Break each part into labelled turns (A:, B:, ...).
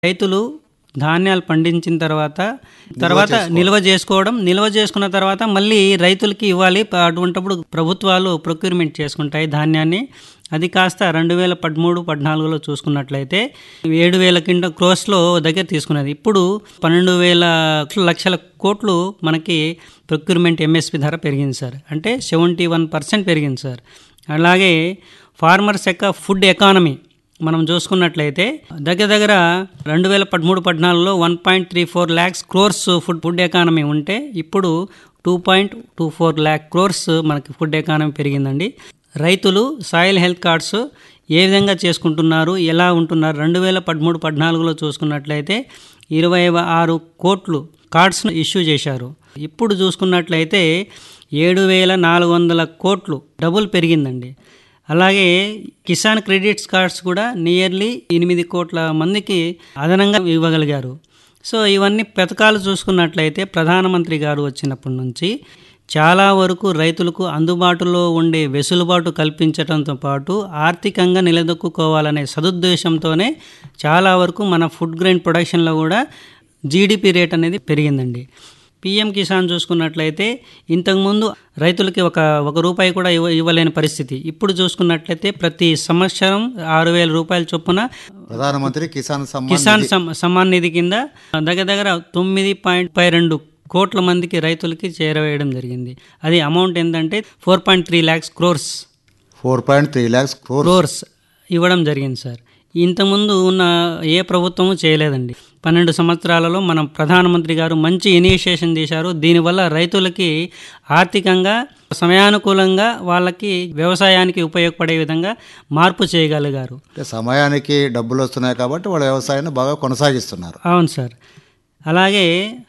A: రైతులు ధాన్యాలు పండించిన తర్వాత తర్వాత నిల్వ చేసుకోవడం నిల్వ చేసుకున్న తర్వాత మళ్ళీ రైతులకి ఇవ్వాలి ప- అటువంటప్పుడు ప్రభుత్వాలు ప్రొక్యూర్మెంట్ చేసుకుంటాయి ధాన్యాన్ని అది కాస్త రెండు వేల పదమూడు పద్నాలుగులో చూసుకున్నట్లయితే ఏడు వేల కింద క్రోస్లో దగ్గర తీసుకున్నది ఇప్పుడు పన్నెండు వేల లక్షల కోట్లు మనకి ప్రొక్యూర్మెంట్ ఎంఎస్పి ధర పెరిగింది సార్ అంటే సెవెంటీ వన్ పర్సెంట్ పెరిగింది సార్ అలాగే ఫార్మర్స్ యొక్క ఫుడ్ ఎకానమీ మనం చూసుకున్నట్లయితే దగ్గర దగ్గర రెండు వేల పదమూడు పద్నాలుగులో one point three four lakhs crores food food economy ఉంటే ఇప్పుడు two point two four lakh crores మనకి ఫుడ్ ఎకానమీ పెరిగిందండి రైతులు సాయిల్ హెల్త్ కార్డ్స్ ఏ విధంగా చేసుకుంటున్నారు ఎలా ఉంటున్నారు రెండు వేల పదమూడు పద్నాలుగులో చూసుకున్నట్లయితే ఇరవై ఆరు కోట్లు కార్డ్స్ను ఇష్యూ చేశారు ఇప్పుడు చూసుకున్నట్లయితే ఏడు వేల నాలుగు వందల కోట్లు డబుల్ పెరిగిందండి అలాగే కిసాన్ క్రెడిట్స్ కార్డ్స్ కూడా నియర్లీ ఎనిమిది కోట్ల మందికి అదనంగా ఇవ్వగలిగారు సో ఇవన్నీ పథకాలు చూసుకున్నట్లయితే ప్రధానమంత్రి గారు వచ్చినప్పటి నుంచి చాలా వరకు రైతులకు అందుబాటులో ఉండే వెసులుబాటు కల్పించడంతో పాటు ఆర్థికంగా నిలదొక్కుకోవాలనే సదుద్దేశంతోనే చాలా వరకు మన ఫుడ్ గ్రెయిన్ ప్రొడక్షన్లో కూడా జీడిపి రేట్ అనేది పెరిగిందండి పిఎం కిసాన్ చూసుకున్నట్లయితే ఇంతకుముందు రైతులకి ఒక ఒక రూపాయి కూడా ఇవ్వ ఇవ్వలేని పరిస్థితి ఇప్పుడు చూసుకున్నట్లయితే ప్రతి సంవత్సరం ఆరు వేల రూపాయల చొప్పున
B: ప్రధానమంత్రి కిసాన్ సమ్మాన్
A: కిసాన్ సమ్- సమ్మాన్ నిధి కింద దగ్గర దగ్గర తొమ్మిది పాయింట్ పై రెండు కోట్ల మందికి రైతులకి చేరవేయడం జరిగింది అది అమౌంట్ ఏంటంటే four point three lakhs crores
B: four point three lakhs crore
A: crores ఇవ్వడం జరిగింది సార్ ఇంతకుముందు ఉన్న ఏ ప్రభుత్వము చేయలేదండి పన్నెండు సంవత్సరాలలో మనం ప్రధానమంత్రి గారు మంచి ఇనిషియేషన్ చేశారు దీనివల్ల రైతులకి ఆర్థికంగా సమయానుకూలంగా వాళ్ళకి వ్యవసాయానికి ఉపయోగపడే విధంగా మార్పు చేయగలిగారు
B: అంటే సమయానికి డబ్బులు వస్తున్నాయి కాబట్టి వాళ్ళ వ్యవసాయాన్ని బాగా కొనసాగిస్తున్నారు
A: అవును సార్ అలాగే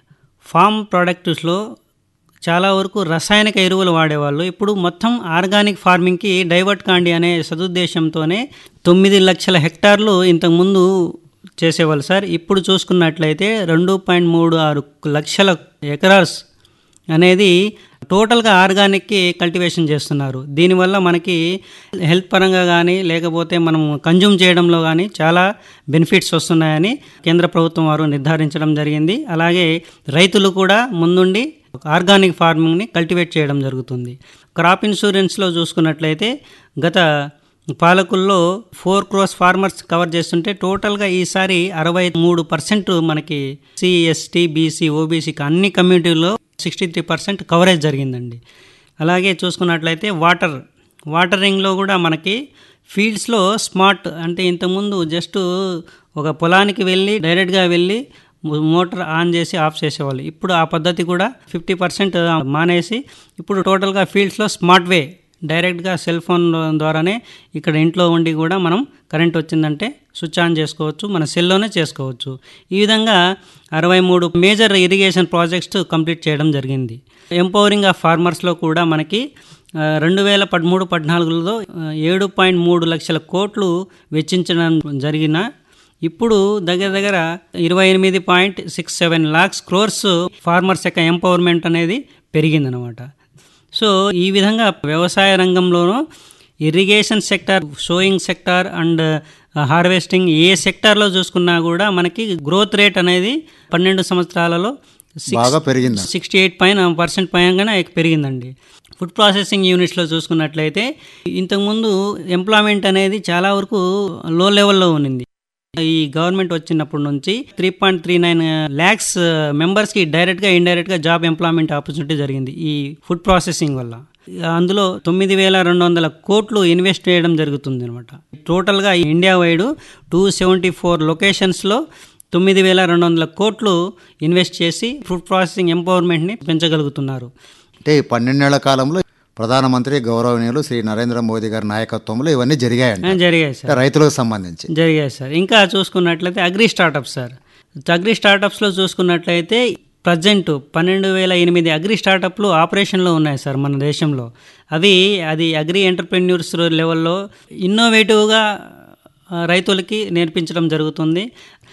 A: ఫామ్ ప్రోడక్ట్స్లో చాలా వరకు రసాయనిక ఎరువులు వాడేవాళ్ళు ఇప్పుడు మొత్తం ఆర్గానిక్ ఫార్మింగ్కి డైవర్ట్ కాండి అనే సదుద్దేశంతోనే తొమ్మిది లక్షల హెక్టార్లు ఇంతకుముందు చేసేవాళ్ళు సార్ ఇప్పుడు చూసుకున్నట్లయితే రెండు పాయింట్ మూడు ఆరు లక్షల ఎకరాస్ అనేది టోటల్గా ఆర్గానిక్కి కల్టివేషన్ చేస్తున్నారు దీనివల్ల మనకి హెల్త్ పరంగా కానీ లేకపోతే మనం కన్జ్యూమ్ చేయడంలో కానీ చాలా బెనిఫిట్స్ వస్తున్నాయని కేంద్ర ప్రభుత్వం వారు నిర్ధారించడం జరిగింది అలాగే రైతులు కూడా ముందుండి ఆర్గానిక్ ఫార్మింగ్ని కల్టివేట్ చేయడం జరుగుతుంది క్రాప్ ఇన్సూరెన్స్లో చూసుకున్నట్లయితే గత పాలకుల్లో ఫోర్ క్రోస్ ఫార్మర్స్ కవర్ చేస్తుంటే టోటల్గా ఈసారి అరవై మూడు పర్సెంట్ మనకి సిఎస్టీ బీసీ ఓబీసీకి అన్ని కమ్యూనిటీల్లో సిక్స్టీ త్రీ పర్సెంట్ కవరేజ్ జరిగిందండి అలాగే చూసుకున్నట్లయితే వాటర్ వాటరింగ్లో కూడా మనకి ఫీల్డ్స్లో స్మార్ట్ అంటే ఇంతకుముందు జస్ట్ ఒక పొలానికి వెళ్ళి డైరెక్ట్గా వెళ్ళి మోటార్ ఆన్ చేసి ఆఫ్ చేసేవాళ్ళు ఇప్పుడు ఆ పద్ధతి కూడా ఫిఫ్టీ పర్సెంట్ మానేసి ఇప్పుడు టోటల్గా ఫీల్డ్స్లో స్మార్ట్ వే డైరెక్ట్గా సెల్ ఫోన్ ద్వారానే ఇక్కడ ఇంట్లో ఉండి కూడా మనం కరెంట్ వచ్చిందంటే స్విచ్ ఆన్ చేసుకోవచ్చు మన సెల్లోనే చేసుకోవచ్చు ఈ విధంగా అరవై మూడు మేజర్ ఇరిగేషన్ ప్రాజెక్ట్స్ కంప్లీట్ చేయడం జరిగింది ఎంపవరింగ్ ఆఫ్ ఫార్మర్స్లో కూడా మనకి ఆ, రెండు వేల పదమూడు పద్నాలుగులో ఏడు పాయింట్ మూడు లక్షల కోట్లు వెచ్చించడం జరిగిన ఇప్పుడు దగ్గర దగ్గర ఇరవై ఎనిమిది point six seven lakhs crores farmers యొక్క ఎంపవర్మెంట్ అనేది పెరిగిందనమాట సో ఈ విధంగా వ్యవసాయ రంగంలోనూ irrigation sector sowing sector and harvesting ఏ సెక్టార్లో చూసుకున్నా కూడా మనకి గ్రోత్ రేట్ అనేది పన్నెండు సంవత్సరాలలో
B: బాగా పెరిగింది
A: సిక్స్టీ ఎయిట్ పైన పర్సెంట్ పైనగానే పెరిగిందండి ఫుడ్ ప్రాసెసింగ్ యూనిట్స్లో చూసుకున్నట్లయితే ఇంతకుముందు ఎంప్లాయ్మెంట్ అనేది చాలా వరకు లో లెవెల్లో ఉన్నింది ఈ గవర్నమెంట్ వచ్చినప్పటి నుంచి three point three nine lakhs మెంబర్స్కి డైరెక్ట్గా ఇండైరెక్ట్గా జాబ్ ఎంప్లాయ్మెంట్ ఆపర్చునిటీ జరిగింది ఈ ఫుడ్ ప్రాసెసింగ్ వల్ల అందులో తొమ్మిది వేల రెండు వందల కోట్లు ఇన్వెస్ట్ చేయడం జరుగుతుంది అనమాట టోటల్గా India wide two seventy four లొకేషన్స్లో తొమ్మిది వేల రెండు వందల కోట్లు ఇన్వెస్ట్ చేసి ఫుడ్ ప్రాసెసింగ్ ఎంపవర్మెంట్ని పెంచగలుగుతున్నారు
B: అంటే ఈ పన్నెండేళ్ల కాలంలో ప్రధానమంత్రి గౌరవనీయులు శ్రీ నరేంద్ర మోదీ గారి నాయకత్వంలో ఇవన్నీ జరిగాయండి
A: ఆ, జరిగాయి సార్
B: అంటే రైతులకు సంబంధించి
A: జరిగాయి సార్ ఇంకా చూసుకున్నట్లయితే అగ్రి స్టార్టప్స్ సార్ అగ్రి స్టార్టప్స్లో చూసుకున్నట్లయితే ప్రజెంట్ పన్నెండు వేల ఎనిమిది అగ్రి స్టార్టప్లు ఆపరేషన్లో ఉన్నాయి సార్ మన దేశంలో అవి అది అగ్రి ఎంటర్ప్రెన్యూర్స్ లెవెల్లో ఇన్నోవేటివ్గా ఆ, రైతులకి నేర్పించడం జరుగుతుంది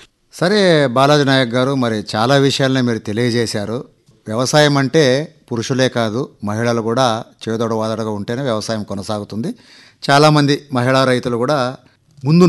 B: సరే బాలాజీ నాయక్ గారు మరి చాలా విషయాలనే మీరు తెలియజేశారు వ్యవసాయం అంటే పురుషులే కాదు మహిళలు కూడా చేదోడు వాదడగా ఉంటేనే వ్యవసాయం కొనసాగుతుంది చాలామంది మహిళా రైతులు కూడా ముందున్నారు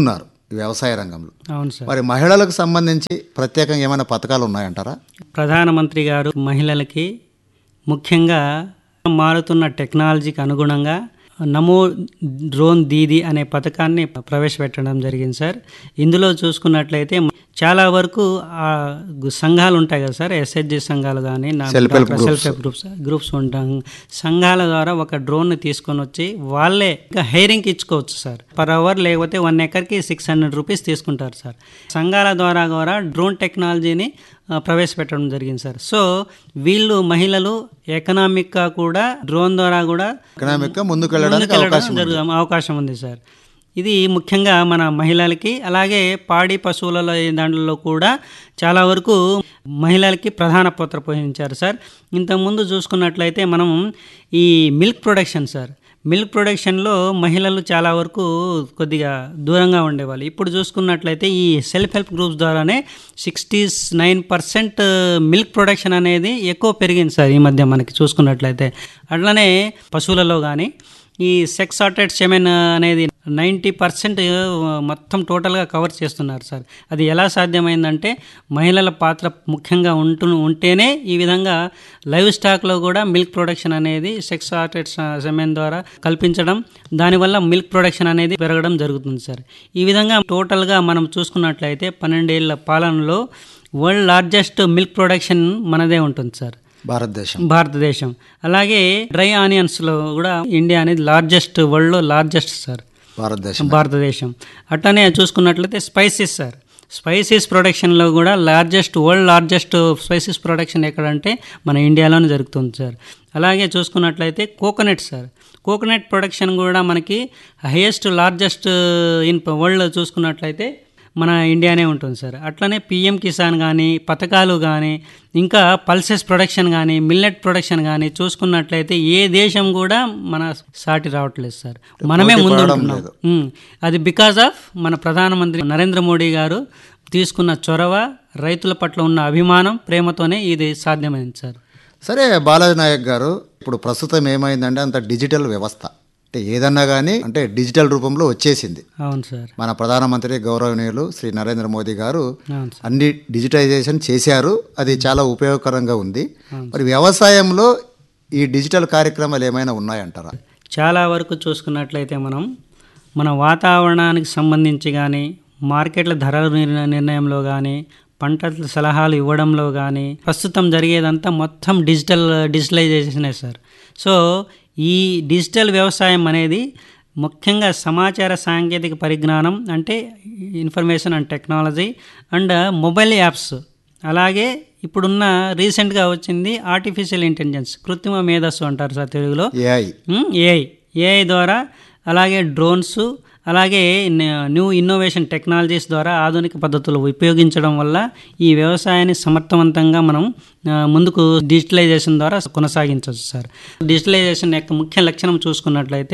B: వ్యవసాయ రంగంలో
A: అవును సార్
B: మరి మహిళలకు సంబంధించి ప్రత్యేకంగా ఏమైనా పథకాలు ఉన్నాయంటారా
A: ప్రధానమంత్రి గారు మహిళలకి ముఖ్యంగా మారుతున్న టెక్నాలజీకి అనుగుణంగా నమో డ్రోన్ దీది అనే పథకాన్ని ప్రవేశపెట్టడం జరిగింది సార్ ఇందులో చూసుకున్నట్లయితే చాలా వరకు ఆ గు- సంఘాలు ఉంటాయి కదా సార్ ఎస్హెచ్జి సంఘాలు కానీ
B: Self help groups.
A: Self help groups groups ఉంటాం సంఘాల ద్వారా ఒక డ్రోన్ని తీసుకొని వచ్చి వాళ్ళే ఇంకా హైరింగ్కి ఇచ్చుకోవచ్చు సార్ పర్ అవర్ లేకపోతే వన్ ఎకర్కి సిక్స్ హండ్రెడ్ రూపీస్ తీసుకుంటారు సార్ సంఘాల ద్వారా కూడా డ్రోన్ టెక్నాలజీని ఆ, ప్రవేశపెట్టడం జరిగింది సార్ సో వీళ్ళు మహిళలు ఎకనామిక్గా కూడా డ్రోన్ ద్వారా కూడా
B: ఎకనామిక్గా ముందుకు వెళ్ళడానికి
A: ముందుకెళ్ళడం
B: అవకాశం ఉంది.
A: జరుగు- అవకాశం ఉంది సార్ ఇది ముఖ్యంగా మన మహిళలకి అలాగే పాడి పశువులలో దాంట్లో కూడా చాలా వరకు మహిళలకి ప్రధాన పాత్ర పోషించారు సార్ ఇంతకుముందు చూసుకున్నట్లయితే మనం ఈ మిల్క్ ప్రొడక్షన్ సార్ మిల్క్ ప్రొడక్షన్లో మహిళలు చాలా వరకు కొద్దిగా దూరంగా ఉండేవాళ్ళు ఇప్పుడు చూసుకున్నట్లయితే ఈ సెల్ఫ్ హెల్ప్ గ్రూప్స్ ద్వారానే sixty nine percent milk production అనేది ఎక్కువ పెరిగింది సార్ ఈ మధ్య మనకి చూసుకున్నట్లయితే అట్లనే పశువులలో కానీ ఈ సెక్స్ సార్టెడ్ సెమెన్ అనేది నైంటీ పర్సెంట్ మొత్తం టోటల్గా కవర్ చేస్తున్నారు సార్ అది ఎలా సాధ్యమైందంటే మహిళల పాత్ర ముఖ్యంగా ఉంటు ఉంటేనే ఈ విధంగా లైవ్ స్టాక్లో కూడా మిల్క్ ప్రొడక్షన్ అనేది సెక్స్ సార్టెడ్ సెమెన్ ద్వారా కల్పించడం దానివల్ల మిల్క్ ప్రొడక్షన్ అనేది పెరగడం జరుగుతుంది సార్ ఈ విధంగా టోటల్గా మనం చూసుకున్నట్లయితే పన్నెండేళ్ల పాలనలో వరల్డ్ లార్జెస్ట్ మిల్క్ ప్రొడక్షన్ మనదే ఉంటుంది సార్
B: భారతదేశం
A: భారతదేశం అలాగే డ్రై ఆనియన్స్లో కూడా ఇండియా అనేది లార్జెస్ట్ వరల్డ్లో లార్జెస్ట్ సార్
B: భారతదేశం
A: భారతదేశం అట్లనే చూసుకున్నట్లయితే స్పైసెస్ సార్ స్పైసెస్ ప్రొడక్షన్లో కూడా largest world largest spices production ఎక్కడంటే మన ఇండియాలోనే జరుగుతుంది సార్ అలాగే చూసుకున్నట్లయితే కోకోనట్ సార్ కోకోనట్ ప్రొడక్షన్ కూడా మనకి హైయెస్ట్ లార్జెస్ట్ ఇన్ వరల్డ్ చూసుకున్నట్లయితే మన ఇండియానే ఉంటుంది సార్ అట్లనే పిఎం కిసాన్ కానీ పథకాలు కానీ ఇంకా పల్సెస్ ప్రొడక్షన్ కానీ మిల్లెట్ ప్రొడక్షన్ కానీ చూసుకున్నట్లయితే ఏ దేశం కూడా మన సాటి రావట్లేదు సార్ మనమే
B: పోటీ
A: ముందు
B: పడడం
A: ఉంటున్నాం
B: లేదు.
A: ఉమ్, అది బికాజ్ ఆఫ్ మన ప్రధానమంత్రి నరేంద్ర మోడీ గారు తీసుకున్న చొరవ రైతుల పట్ల ఉన్న అభిమానం ప్రేమతోనే ఇది సాధ్యమైంది సార్
B: సరే బాలాజీ నాయక్ గారు ఇప్పుడు ప్రస్తుతం ఏమైందంటే అంత డిజిటల్ వ్యవస్థ అంటే ఏదన్నా కానీ అంటే డిజిటల్ రూపంలో వచ్చేసింది
A: అవును సార్
B: మన ప్రధానమంత్రి గౌరవనీయులు శ్రీ నరేంద్ర మోదీ గారు
A: అవును సార్
B: అన్ని డిజిటైజేషన్ చేశారు అది చాలా ఉపయోగకరంగా ఉంది మరి వ్యవసాయంలో ఈ డిజిటల్ కార్యక్రమాలు ఏమైనా ఉన్నాయంటారా
A: చాలా వరకు చూసుకున్నట్లయితే మనం మన వాతావరణానికి సంబంధించి కానీ మార్కెట్ల ధరల నిర్ణ- నిర్ణయంలో కానీ పంటల సలహాలు ఇవ్వడంలో కానీ ప్రస్తుతం జరిగేదంతా మొత్తం డిజిటల్ డిజిటలైజేషనే సార్ సో ఈ డిజిటల్ వ్యవసాయం అనేది ముఖ్యంగా సమాచార సాంకేతిక పరిజ్ఞానం అంటే information and technology and mobile apps అలాగే ఇప్పుడున్న రీసెంట్గా వచ్చింది ఆర్టిఫిషియల్ ఇంటెలిజెన్స్ కృత్రిమ మేధస్సు అంటారు సార్ తెలుగులో
B: ఏఐ
A: ఏఐ ఏఐ ద్వారా అలాగే డ్రోన్స్ అలాగే న- న్యూ ఇన్నోవేషన్ టెక్నాలజీస్ ద్వారా ఆధునిక పద్ధతులు ఉపయోగించడం వల్ల ఈ వ్యవసాయాన్ని సమర్థవంతంగా మనం ఆ, ముందుకు డిజిటలైజేషన్ ద్వారా కొనసాగించవచ్చు సార్ డిజిటలైజేషన్ యొక్క ముఖ్య లక్షణం చూసుకున్నట్లయితే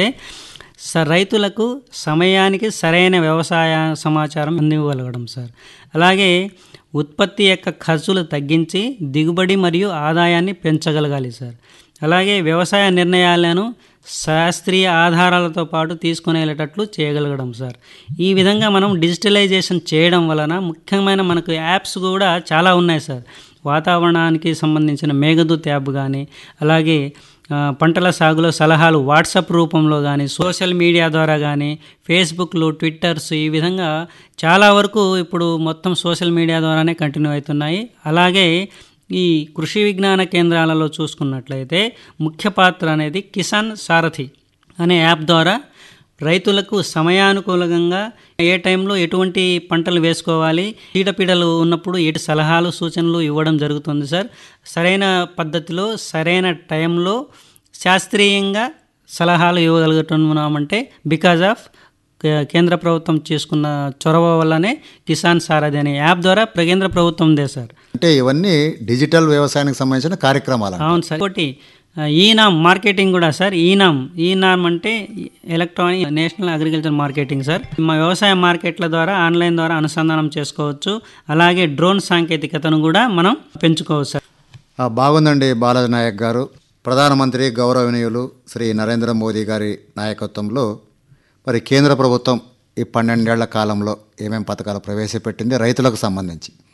A: స రైతులకు సమయానికి సరైన వ్యవసాయ సమాచారం అందివ్వగలగడం సార్ అలాగే ఉత్పత్తి యొక్క ఖర్చులు తగ్గించి దిగుబడి మరియు ఆదాయాన్ని పెంచగలగాలి సార్ అలాగే వ్యవసాయ నిర్ణయాలను శాస్త్రీయ ఆధారాలతో పాటు తీసుకునేటట్లు చేయగలగడం సార్ ఈ విధంగా మనం డిజిటలైజేషన్ చేయడం వలన ముఖ్యమైన మనకు యాప్స్ కూడా చాలా ఉన్నాయి సార్ వాతావరణానికి సంబంధించిన మేఘదూత్ యాప్ కానీ అలాగే ఆ, పంటల సాగులో సలహాలు వాట్సాప్ రూపంలో కానీ సోషల్ మీడియా ద్వారా కానీ ఫేస్బుక్లు ట్విట్టర్స్ ఈ విధంగా చాలా వరకు ఇప్పుడు మొత్తం సోషల్ మీడియా ద్వారానే కంటిన్యూ అవుతున్నాయి అలాగే ఈ కృషి విజ్ఞాన కేంద్రాలలో చూసుకున్నట్లయితే ముఖ్య పాత్ర అనేది కిసాన్ సారథి అనే యాప్ ద్వారా రైతులకు సమయానుకూలంగా ఏ టైంలో ఎటువంటి పంటలు వేసుకోవాలి చీడపీడలు ఉన్నప్పుడు ఎటు సలహాలు సూచనలు ఇవ్వడం జరుగుతుంది సార్ సరైన పద్ధతిలో సరైన టైంలో శాస్త్రీయంగా సలహాలు ఇవ్వగలుగుతున్నామంటే బికాజ్ ఆఫ్ కే- కేంద్ర ప్రభుత్వం చేసుకున్న చొరవ వల్లనే కిసాన్ సారథి అనే యాప్ ద్వారా కేంద్ర ప్రభుత్వందే సార్
B: అంటే ఇవన్నీ డిజిటల్ వ్యవసాయానికి సంబంధించిన కార్యక్రమాలు
A: అవును సార్ ఇంకోటి ఆ, ఈనామ్ మార్కెటింగ్ కూడా సార్ ఈనామ్ ఈనామ్ అంటే electronic national agriculture marketing sir మా వ్యవసాయ మార్కెట్ల ద్వారా ఆన్లైన్ ద్వారా అనుసంధానం చేసుకోవచ్చు అలాగే డ్రోన్ సాంకేతికతను కూడా మనం పెంచుకోవచ్చు సార్
B: ఆ, బాగుందండి బాలాజీ నాయక్ గారు ప్రధానమంత్రి గౌరవనీయులు శ్రీ నరేంద్ర మోదీ గారి నాయకత్వంలో మరి కేంద్ర ప్రభుత్వం ఈ పన్నెండేళ్ల కాలంలో ఏమేం పథకాలు ప్రవేశపెట్టింది రైతులకు సంబంధించి